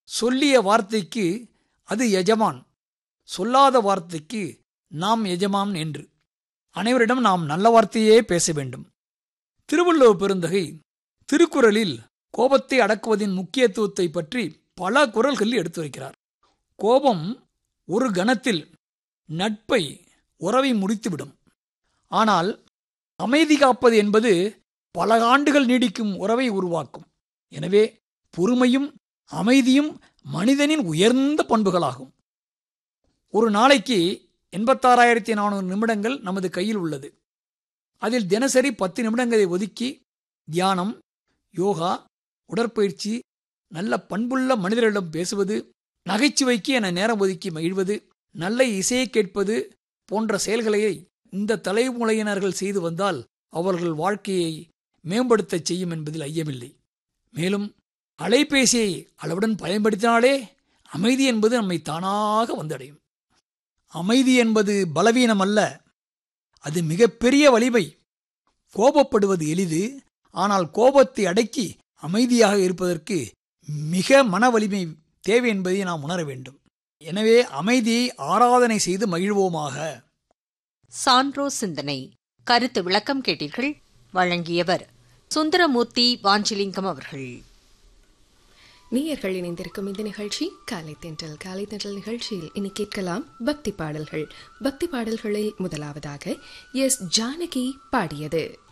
சொல்லிய வார்த்தைக்கு அது எஜமான் சொல்லாத வார்த்தைக்கு நாம் எஜமான் என்று அனைவரிடம் நாம் நல்ல வார்த்தையே பேச வேண்டும் திருவள்ளுவர் பெருந்தகை திருக்குறளில் கோபத்தை அடக்குவதின் முக்கியத்துவத்தை பற்றி பல குரல்களில் எடுத்து வைக்கிறார் கோபம் ஒரு கணத்தில் நட்பை உறவை முடித்துவிடும் ஆனால் அமைதி காப்பது என்பது பல ஆண்டுகள் நீடிக்கும் உறவை உருவாக்கும் எனவே பொறுமையும் அமைதியும் மனிதனின் உயர்ந்த பண்புகளாகும் ஒரு நாளைக்கு எண்பத்தாறாயிரத்தி நானூறு நிமிடங்கள் நமது கையில் உள்ளது அதில் தினசரி பத்து நிமிடங்களை ஒதுக்கி தியானம் யோகா உடற்பயிற்சி நல்ல பண்புள்ள மனிதர்களிடம் பேசுவது நகைச்சுவைக்கு என நேரம் ஒதுக்கி மகிழ்வது நல்ல இசையை கேட்பது போன்ற செயல்களை இந்த தலைமுறையினர்கள் செய்து வந்தால் அவர்கள் வாழ்க்கையை மேம்படுத்தச் செய்யும் என்பதில் ஐயமில்லை மேலும் அலைபேசியை அளவுடன் பயன்படுத்தினாலே அமைதி என்பது நம்மை தானாக வந்தடையும் அமைதி என்பது பலவீனம் அல்ல அது மிகப்பெரிய வலிமை கோபப்படுவது எளிது ஆனால் கோபத்தை அடக்கி அமைதியாக இருப்பதற்கு மிக மன வலிமை தேவை என்பதை நாம் உணர வேண்டும் எனவே அமைதியை ஆராதனை செய்து மகிழ்வோமாக சான்றோ சிந்தனை கருத்து விளக்கம் கேட்டீர்கள் வழங்கியவர் சுந்தரமூர்த்தி வாஞ்சிலிங்கம் அவர்கள் நேயர்கள் இணைந்திருக்கும் இந்த நிகழ்ச்சி காலை தென்றல் காலை தென்றல் நிகழ்ச்சியில் இனி கேட்கலாம் பக்தி பாடல்கள் பக்தி பாடல்களில் முதலாவதாக எஸ் ஜானகி பாடியது